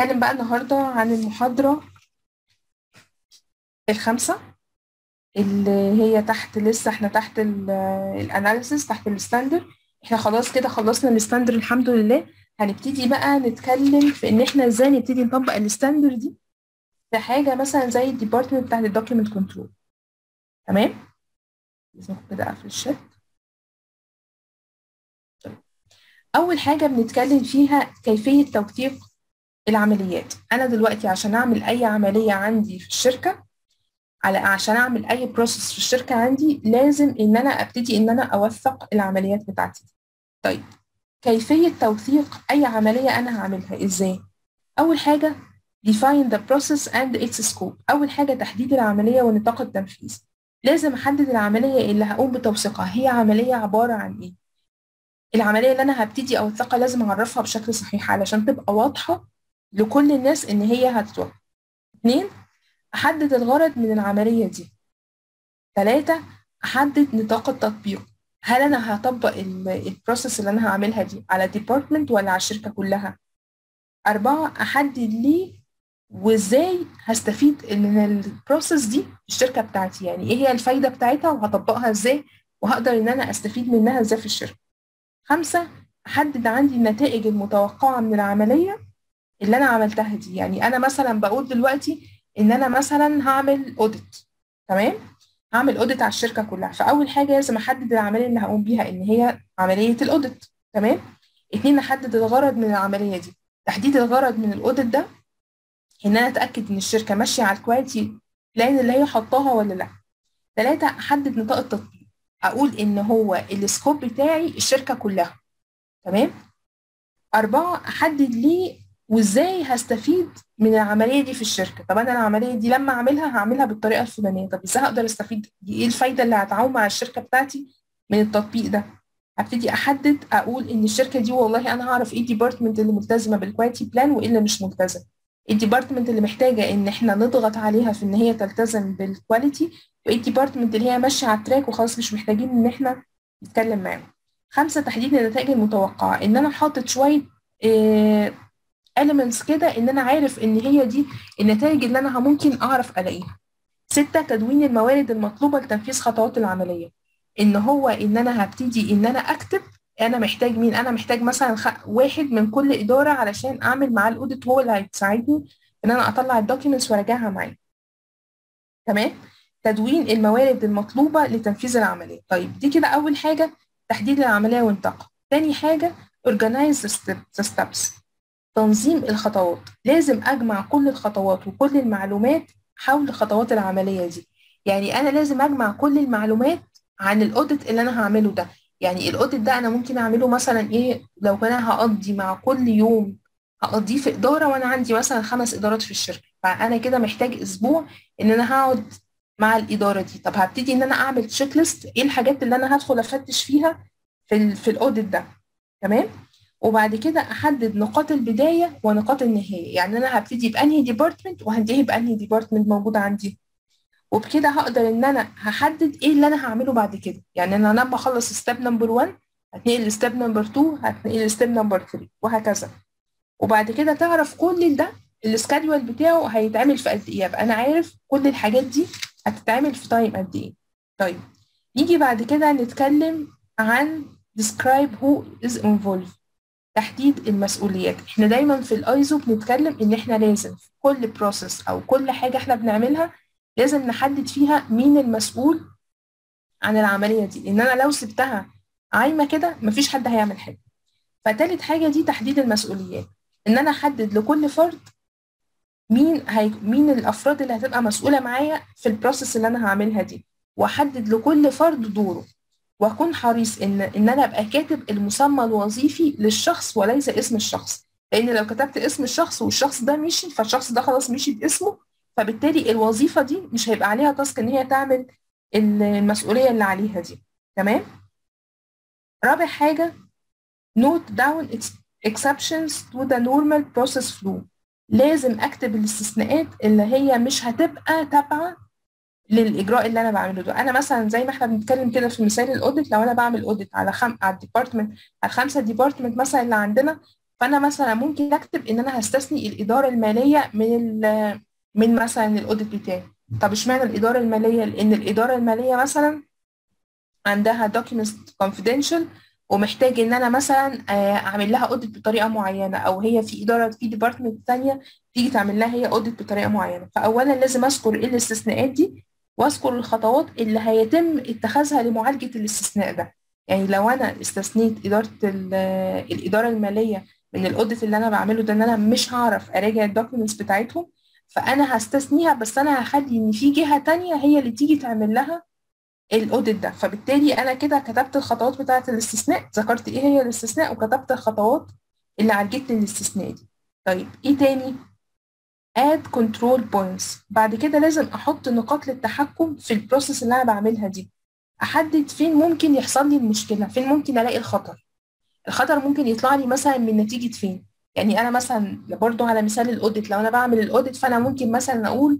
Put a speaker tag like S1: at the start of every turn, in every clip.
S1: هنتكلم بقى النهارده عن المحاضرة الخامسة اللي هي تحت لسه احنا تحت الاناليسيس تحت الستاندر احنا خلاص كده خلصنا الستاندر الحمد لله هنبتدي بقى نتكلم في ان احنا ازاي نبتدي نطبق الستاندر دي في حاجة مثلا زي الديبارتمنت بتاعت الدوكيمنت كنترول تمام لازم كده اقفل الشات طيب. اول حاجة بنتكلم فيها كيفية توثيق العمليات انا دلوقتي عشان اعمل اي عملية عندي في الشركة على عشان اعمل اي بروسيس في الشركه عندي لازم ان انا ابتدي ان انا اوثق العمليات بتاعتي طيب كيفيه توثيق اي عمليه انا هعملها ازاي اول حاجه define the process and its scope اول حاجه تحديد العمليه ونطاق التنفيذ لازم احدد العمليه اللي هقوم بتوثيقها هي عمليه عباره عن ايه العمليه اللي انا هبتدي اوثقها لازم اعرفها بشكل صحيح علشان تبقى واضحه لكل الناس ان هي هتتوثق اتنين أحدد الغرض من العملية دي ثلاثة أحدد نطاق التطبيق هل أنا هطبق البروسيس اللي أنا هعملها دي على ديبارتمنت ولا على الشركة كلها أربعة أحدد ليه وإزاي هستفيد من البروسيس دي في الشركة بتاعتي يعني إيه هي الفايدة بتاعتها وهطبقها إزاي وهقدر إن أنا أستفيد منها إزاي في الشركة خمسة أحدد عندي النتائج المتوقعة من العملية اللي أنا عملتها دي يعني أنا مثلا بقول دلوقتي ان انا مثلا هعمل اوديت تمام هعمل اوديت على الشركه كلها فاول حاجه لازم احدد العمليه اللي هقوم بيها ان هي عمليه الاوديت تمام اتنين احدد الغرض من العمليه دي تحديد الغرض من الاوديت ده ان انا اتاكد ان الشركه ماشيه على الكواليتي بلان اللي هي حطاها ولا لا ثلاثة احدد نطاق التطبيق اقول ان هو السكوب بتاعي الشركه كلها تمام أربعة أحدد ليه وازاي هستفيد من العمليه دي في الشركه طب انا العمليه دي لما اعملها هعملها بالطريقه الفلانيه طب ازاي هقدر استفيد دي ايه الفايده اللي هتعاون مع الشركه بتاعتي من التطبيق ده هبتدي احدد اقول ان الشركه دي والله انا هعرف ايه الديبارتمنت اللي ملتزمه بالكواليتي بلان وايه اللي مش ملتزم الديبارتمنت اللي محتاجه ان احنا نضغط عليها في ان هي تلتزم بالكواليتي وايه الديبارتمنت اللي هي ماشيه على التراك وخلاص مش محتاجين ان احنا نتكلم معاهم خمسه تحديد النتائج المتوقعه ان انا حاطط شويه إيه elements كده ان انا عارف ان هي دي النتائج اللي انا ممكن اعرف الاقيها ستة تدوين الموارد المطلوبة لتنفيذ خطوات العملية ان هو ان انا هبتدي ان انا اكتب انا محتاج مين انا محتاج مثلا خ... واحد من كل ادارة علشان اعمل معاه الاوديت هو اللي هيساعدني ان انا اطلع الدوكيومنتس وارجعها معايا تمام تدوين الموارد المطلوبة لتنفيذ العملية طيب دي كده اول حاجة تحديد العملية ونطاقها تاني حاجة organize the steps تنظيم الخطوات لازم أجمع كل الخطوات وكل المعلومات حول خطوات العملية دي يعني أنا لازم أجمع كل المعلومات عن الأوديت اللي أنا هعمله ده يعني الأوديت ده أنا ممكن أعمله مثلا إيه لو أنا هقضي مع كل يوم هقضيه في إدارة وأنا عندي مثلا خمس إدارات في الشركة فأنا كده محتاج أسبوع إن أنا هقعد مع الإدارة دي طب هبتدي إن أنا أعمل تشيك ليست إيه الحاجات اللي أنا هدخل أفتش فيها في ال في الأوديت ده تمام وبعد كده احدد نقاط البدايه ونقاط النهايه يعني انا هبتدي بانهي ديبارتمنت وهنتهي بانهي ديبارتمنت موجود عندي وبكده هقدر ان انا هحدد ايه اللي انا هعمله بعد كده يعني انا لما اخلص ستيب نمبر 1 هتنقل لستيب نمبر 2 هتنقل لستيب نمبر 3 وهكذا وبعد كده تعرف كل ده السكادول بتاعه هيتعمل في قد ايه يبقى انا عارف كل الحاجات دي هتتعمل في تايم قد ايه طيب نيجي بعد كده نتكلم عن describe who is involved تحديد المسؤوليات احنا دايما في الايزو بنتكلم ان احنا لازم في كل بروسيس او كل حاجه احنا بنعملها لازم نحدد فيها مين المسؤول عن العمليه دي ان انا لو سبتها عايمه كده مفيش حد هيعمل حاجه فتالت حاجه دي تحديد المسؤوليات ان انا احدد لكل فرد مين هي مين الافراد اللي هتبقى مسؤوله معايا في البروسيس اللي انا هعملها دي واحدد لكل فرد دوره واكون حريص ان ان انا ابقى كاتب المسمى الوظيفي للشخص وليس اسم الشخص لان لو كتبت اسم الشخص والشخص ده مشي فالشخص ده خلاص مشي باسمه فبالتالي الوظيفه دي مش هيبقى عليها تاسك ان هي تعمل المسؤوليه اللي عليها دي تمام رابع حاجه note down exceptions to the normal process flow لازم اكتب الاستثناءات اللي هي مش هتبقى تابعه للاجراء اللي انا بعمله ده انا مثلا زي ما احنا بنتكلم كده في مثال الاوديت لو انا بعمل اوديت على خم... على الديبارتمنت على الخمسه ديبارتمنت مثلا اللي عندنا فانا مثلا ممكن اكتب ان انا هستثني الاداره الماليه من ال من مثلا الاوديت بتاعي طب اشمعنى الاداره الماليه لان الاداره الماليه مثلا عندها documents confidential ومحتاج ان انا مثلا اعمل لها اوديت بطريقه معينه او هي في اداره في ديبارتمنت ثانيه تيجي تعمل لها هي اوديت بطريقه معينه فاولا لازم اذكر ايه الاستثناءات دي واذكر الخطوات اللي هيتم اتخاذها لمعالجه الاستثناء ده يعني لو انا استثنيت اداره الاداره الماليه من الاوديت اللي انا بعمله ده ان انا مش هعرف اراجع الدوكيومنتس بتاعتهم فانا هستثنيها بس انا هخلي ان في جهه تانية هي اللي تيجي تعمل لها الاوديت ده فبالتالي انا كده كتبت الخطوات بتاعه الاستثناء ذكرت ايه هي الاستثناء وكتبت الخطوات اللي عالجت لي الاستثناء دي طيب ايه تاني add control points بعد كده لازم احط نقاط للتحكم في البروسيس اللي انا بعملها دي احدد فين ممكن يحصل لي المشكله فين ممكن الاقي الخطر الخطر ممكن يطلع لي مثلا من نتيجه فين يعني انا مثلا برضو على مثال الاوديت لو انا بعمل الاوديت فانا ممكن مثلا اقول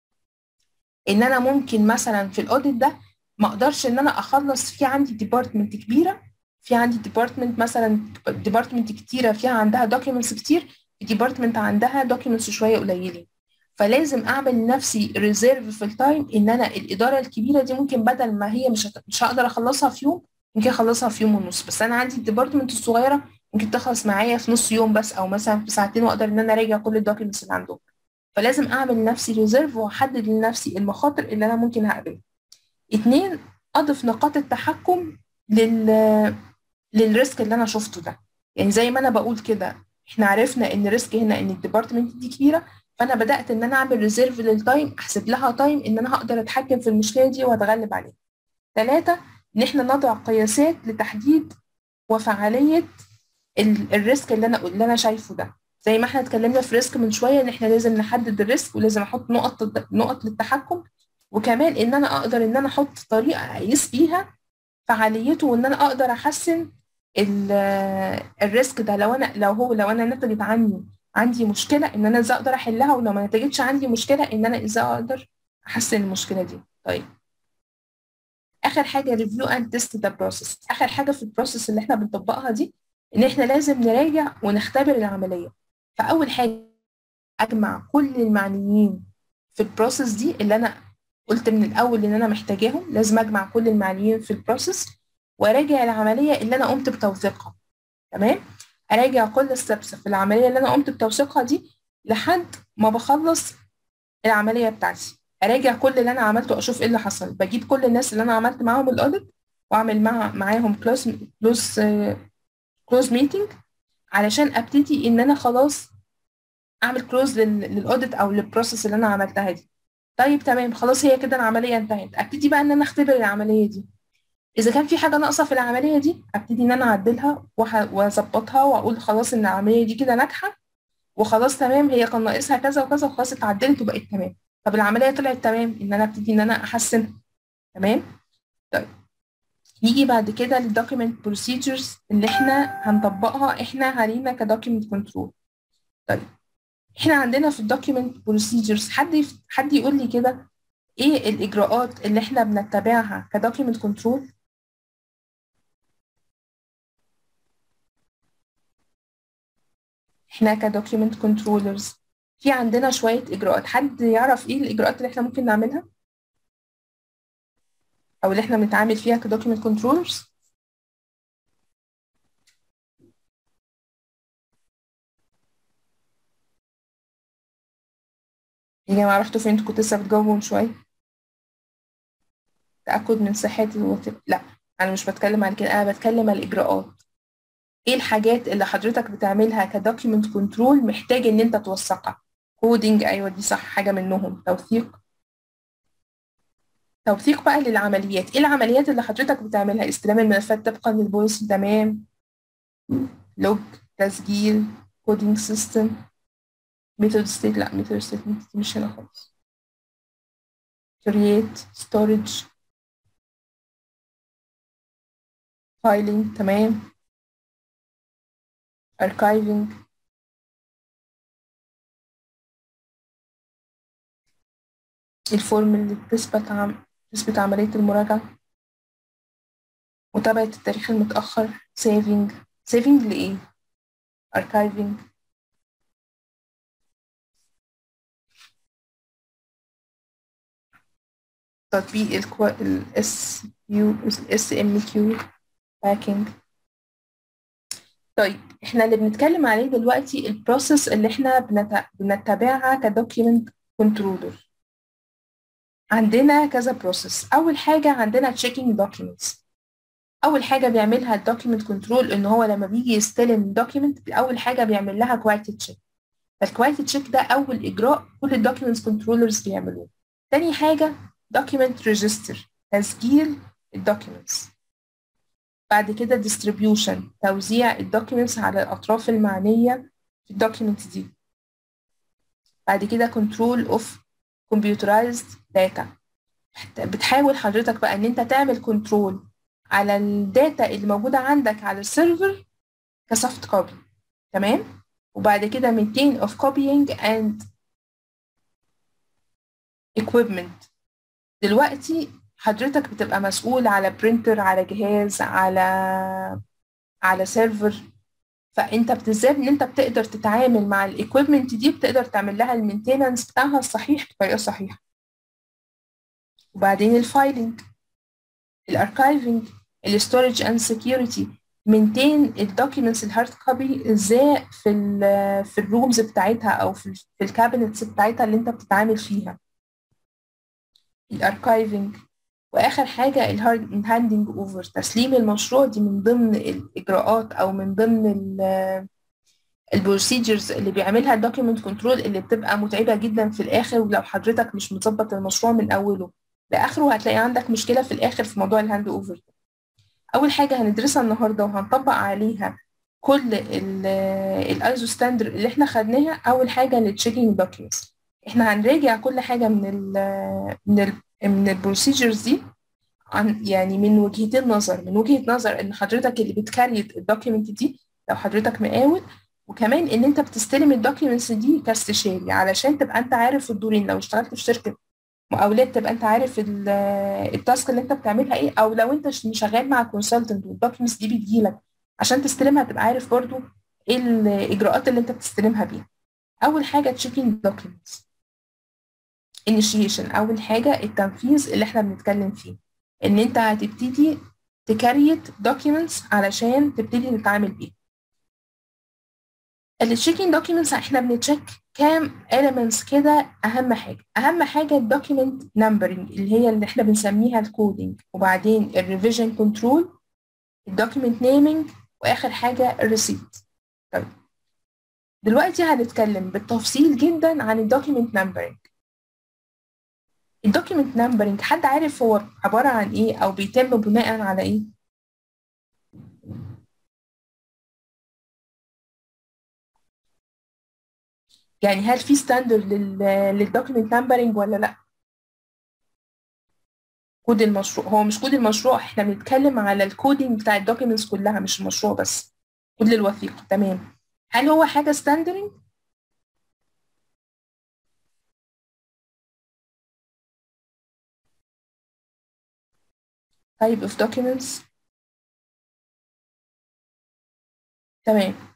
S1: ان انا ممكن مثلا في الاوديت ده ما اقدرش ان انا اخلص في عندي ديبارتمنت كبيره في عندي ديبارتمنت مثلا ديبارتمنت كتيره فيها عندها دوكيومنتس كتير في ديبارتمنت عندها دوكيومنتس شويه قليلين فلازم اعمل لنفسي ريزيرف في التايم ان انا الاداره الكبيره دي ممكن بدل ما هي مش هت... مش هقدر اخلصها في يوم ممكن اخلصها في يوم ونص بس انا عندي الديبارتمنت الصغيره ممكن تخلص معايا في نص يوم بس او مثلا في ساعتين واقدر ان انا اراجع كل الدوكيومنتس اللي عندهم فلازم اعمل لنفسي ريزيرف واحدد لنفسي المخاطر اللي انا ممكن هقابلها اتنين اضف نقاط التحكم لل للريسك اللي انا شفته ده يعني زي ما انا بقول كده احنا عرفنا ان الريسك هنا ان الديبارتمنت دي كبيره فانا بدات ان انا اعمل ريزيرف للتايم احسب لها تايم ان انا هقدر اتحكم في المشكله دي واتغلب عليها ثلاثة ان احنا نضع قياسات لتحديد وفعاليه الريسك اللي انا اللي انا شايفه ده زي ما احنا اتكلمنا في ريسك من شويه ان احنا لازم نحدد الريسك ولازم احط نقط نقط للتحكم وكمان ان انا اقدر ان انا احط طريقه اقيس بيها فعاليته وان انا اقدر احسن الريسك ده لو انا لو هو لو انا نتجت عني عندي مشكله ان انا ازاي اقدر احلها ولو ما نتجتش عندي مشكله ان انا ازاي اقدر احسن المشكله دي طيب اخر حاجه ريفيو اند تيست ذا بروسيس اخر حاجه في البروسيس اللي احنا بنطبقها دي ان احنا لازم نراجع ونختبر العمليه فاول حاجه اجمع كل المعنيين في البروسيس دي اللي انا قلت من الاول ان انا محتاجاهم لازم اجمع كل المعنيين في البروسيس واراجع العمليه اللي انا قمت بتوثيقها تمام اراجع كل ستيبس في العمليه اللي انا قمت بتوثيقها دي لحد ما بخلص العمليه بتاعتي اراجع كل اللي انا عملته اشوف ايه اللي حصل بجيب كل الناس اللي انا عملت معاهم الاوديت واعمل مع معاهم كلوز كلوز كلوز ميتنج علشان ابتدي ان انا خلاص اعمل كلوز للاوديت او للبروسيس اللي انا عملتها دي طيب تمام خلاص هي كده العمليه انتهت ابتدي بقى ان انا اختبر العمليه دي اذا كان في حاجه ناقصه في العمليه دي ابتدي ان انا اعدلها واظبطها واقول خلاص ان العمليه دي كده ناجحه وخلاص تمام هي كان ناقصها كذا وكذا وخلاص اتعدلت وبقت تمام طب العمليه طلعت تمام ان انا ابتدي ان انا احسنها تمام طيب نيجي بعد كده للدوكيمنت بروسيجرز اللي احنا هنطبقها احنا علينا كدوكيمنت كنترول طيب احنا عندنا في الدوكيمنت بروسيجرز حد يف... حد يقول لي كده ايه الاجراءات اللي احنا بنتبعها كدوكيمنت كنترول احنا كدوكيمنت كنترولرز في عندنا شوية إجراءات حد يعرف إيه الإجراءات اللي إحنا ممكن نعملها أو اللي إحنا بنتعامل فيها كدوكيمنت كنترولرز يا جماعة رحتوا فين انتوا كنتوا لسه بتجاوبوا من شوية تأكد من صحة الوطن لا أنا مش بتكلم عن كده أنا بتكلم عن الإجراءات ايه الحاجات اللي حضرتك بتعملها كدوكيمنت كنترول محتاج ان انت توثقها كودينج ايوه دي صح حاجه منهم توثيق توثيق بقى للعمليات ايه العمليات اللي حضرتك بتعملها استلام الملفات طبقا للبوليسي تمام لوج تسجيل كودينج سيستم ميثود ستيت لا ميثود ستيت مش هنا خالص create storage filing تمام archiving الفورم اللي بتثبت عم تثبت عملية المراجعة متابعة التاريخ المتأخر saving saving لإيه؟ archiving تطبيق ال S U S M Q packing طيب احنا اللي بنتكلم عليه دلوقتي البروسيس اللي احنا بنت... بنتبعها كدوكيمنت كنترولر عندنا كذا بروسيس اول حاجه عندنا تشيكينج دوكيومنتس اول حاجه بيعملها الدوكيمنت كنترول ان هو لما بيجي يستلم دوكيمنت اول حاجه بيعمل لها كواليتي تشيك فالكواليتي تشيك ده اول اجراء كل الدوكيمنتس كنترولرز بيعملوه تاني حاجه دوكيمنت ريجستر تسجيل الدوكيمنتس بعد كده distribution توزيع الدوكيمنتس على الأطراف المعنية في الدوكيمنت دي بعد كده control of computerized data بتحاول حضرتك بقى ان انت تعمل كنترول على الداتا اللي موجودة عندك على السيرفر كسوفت كوبي تمام وبعد كده maintain of copying and equipment دلوقتي حضرتك بتبقى مسؤول على برينتر على جهاز على على سيرفر فانت بتزاي ان انت بتقدر تتعامل مع الايكويبمنت دي بتقدر تعمل لها المينتيننس بتاعها الصحيح بطريقه صحيحه وبعدين الفايلنج الاركايفنج الستورج اند سكيورتي مينتين الدوكيومنتس الهارد كوبي ازاي في ال في الرومز بتاعتها او في, في الكابينتس بتاعتها اللي انت بتتعامل فيها الاركايفنج واخر حاجه الهارد هاندنج اوفر تسليم المشروع دي من ضمن الاجراءات او من ضمن البروسيجرز اللي بيعملها الدوكيومنت كنترول اللي بتبقى متعبه جدا في الاخر ولو حضرتك مش مظبط المشروع من اوله لاخره هتلاقي عندك مشكله في الاخر في موضوع الهاند اوفر اول حاجه هندرسها النهارده وهنطبق عليها كل الايزو ستاندر اللي احنا خدناها اول حاجه التشيكينج دوكيومنتس احنا هنراجع كل حاجه من ال من ال من البروسيجرز دي عن يعني من وجهتين نظر من وجهه نظر ان حضرتك اللي بتكريت الدوكيمنت دي لو حضرتك مقاول وكمان ان انت بتستلم الدوكيومنتس دي كاستشاري علشان تبقى انت عارف الدورين لو اشتغلت في شركه مقاولات تبقى انت عارف التاسك اللي انت بتعملها ايه او لو انت شغال مع كونسلتنت والدوكيومنتس دي بتجيلك عشان تستلمها تبقى عارف برضو ايه الاجراءات اللي انت بتستلمها بيها اول حاجه تشيكينج دوكيومنتس initiation اول حاجه التنفيذ اللي احنا بنتكلم فيه ان انت هتبتدي تكريت documents علشان تبتدي تتعامل بيها التشيكينج دوكيومنتس احنا بنتشيك كام elements كده اهم حاجه اهم حاجه الدوكيمنت نمبرنج اللي هي اللي احنا بنسميها الكودينج وبعدين الريفيجن كنترول الدوكيمنت نيمينج واخر حاجه الريسيت طيب دلوقتي هنتكلم بالتفصيل جدا عن الدوكيمنت نمبرنج الدوكيمنت نمبرنج حد عارف هو عباره عن ايه او بيتم بناء على ايه يعني هل في ستاندرد للدوكيمنت نمبرنج ولا لا كود المشروع هو مش كود المشروع احنا بنتكلم على الكودينج بتاع الدوكيومنتس كلها مش المشروع بس كود الوثيقه تمام هل هو حاجه ستاندرد type of documents تمام